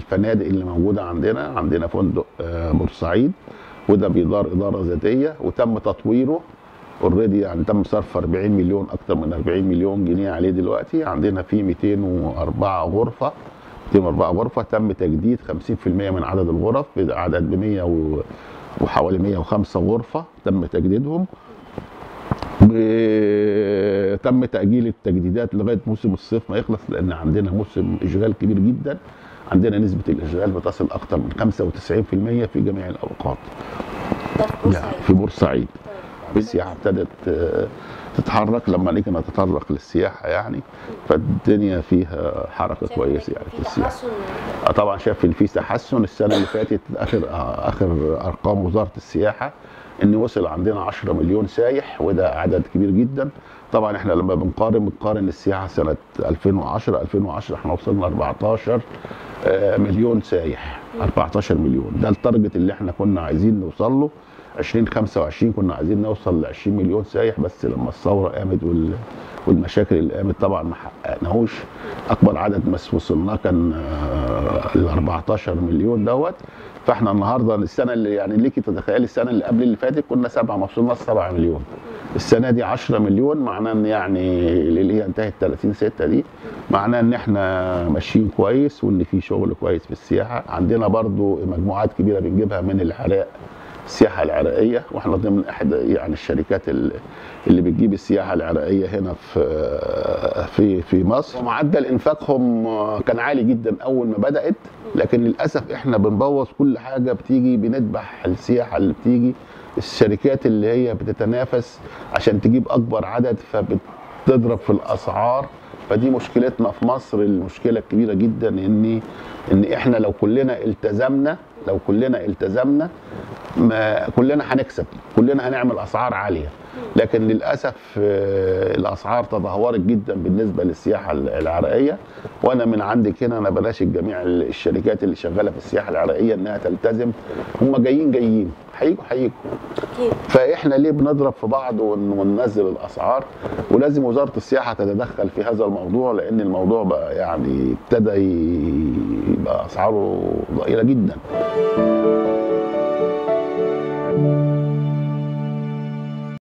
الفنادق اللي موجوده عندنا عندنا فندق آه، بورسعيد وده بيدار اداره ذاتيه وتم تطويره اوريدي يعني تم صرف 40 مليون اكتر من 40 مليون جنيه عليه دلوقتي عندنا فيه 204 غرفه 204 غرفه تم تجديد 50% من عدد الغرف بعدد ب 100 و- وحوالي 105 غرفه تم تجديدهم ب- تم تاجيل التجديدات لغايه موسم الصيف ما يخلص لان عندنا موسم اشغال كبير جدا عندنا نسبه الاشغال بتصل اكثر من 95% في جميع الاوقات ده في بورسعيد في بورسعيد السياحه ابتدت آه، تتحرك لما نيجي نتطرق للسياحه يعني فالدنيا فيها حركه شايف كويسه إن يعني في في السياحه تحسن آه، طبعا شايف ان في تحسن السنه اللي فاتت اخر آه، اخر ارقام وزاره السياحه ان وصل عندنا 10 مليون سايح وده عدد كبير جدا طبعا احنا لما بنقارن بنقارن السياحه سنه 2010 2010 احنا وصلنا 14 آه، مليون سايح 14 مليون ده التارجت اللي احنا كنا عايزين نوصل له 2025 كنا عايزين نوصل ل 20 مليون سايح بس لما الثوره قامت وال والمشاكل اللي قامت طبعا ما حققناهوش اكبر عدد بس وصلناه كان آه، ال 14 مليون دوت فاحنا النهارده السنه اللي يعني ليكي تتخيلي السنه اللي قبل اللي فاتت كنا سبعه ما وصلناش 7 مليون السنه دي 10 مليون معناه ان يعني اللي هي انتهت 30 6 دي معناه ان احنا ماشيين كويس وان في شغل كويس في السياحه عندنا برضو مجموعات كبيره بنجيبها من العراق السياحه العراقيه واحنا ضمن احد يعني الشركات ال- اللي بتجيب السياحه العراقيه هنا في في في مصر ومعدل انفاقهم كان عالي جدا اول ما بدات لكن للاسف احنا بنبوظ كل حاجه بتيجي بنذبح السياحه اللي بتيجي الشركات اللي هي بتتنافس عشان تجيب اكبر عدد فبتضرب في الاسعار فدي مشكلتنا في مصر المشكله الكبيره جدا ان ان احنا لو كلنا التزمنا لو كلنا التزمنا ما كلنا هنكسب كلنا هنعمل اسعار عاليه لكن للاسف آه، الاسعار تدهورت جدا بالنسبه للسياحه العراقيه وانا من عندك هنا انا بناشد جميع الشركات اللي شغاله في السياحه العراقيه انها تلتزم هم جايين جايين هيجوا هيجوا اكيد فاحنا ليه بنضرب في بعض ون- وننزل الاسعار ولازم وزاره السياحه تتدخل في هذا الموضوع لان الموضوع بقى يعني ابتدى ي- يبقى اسعاره ضئيله جدا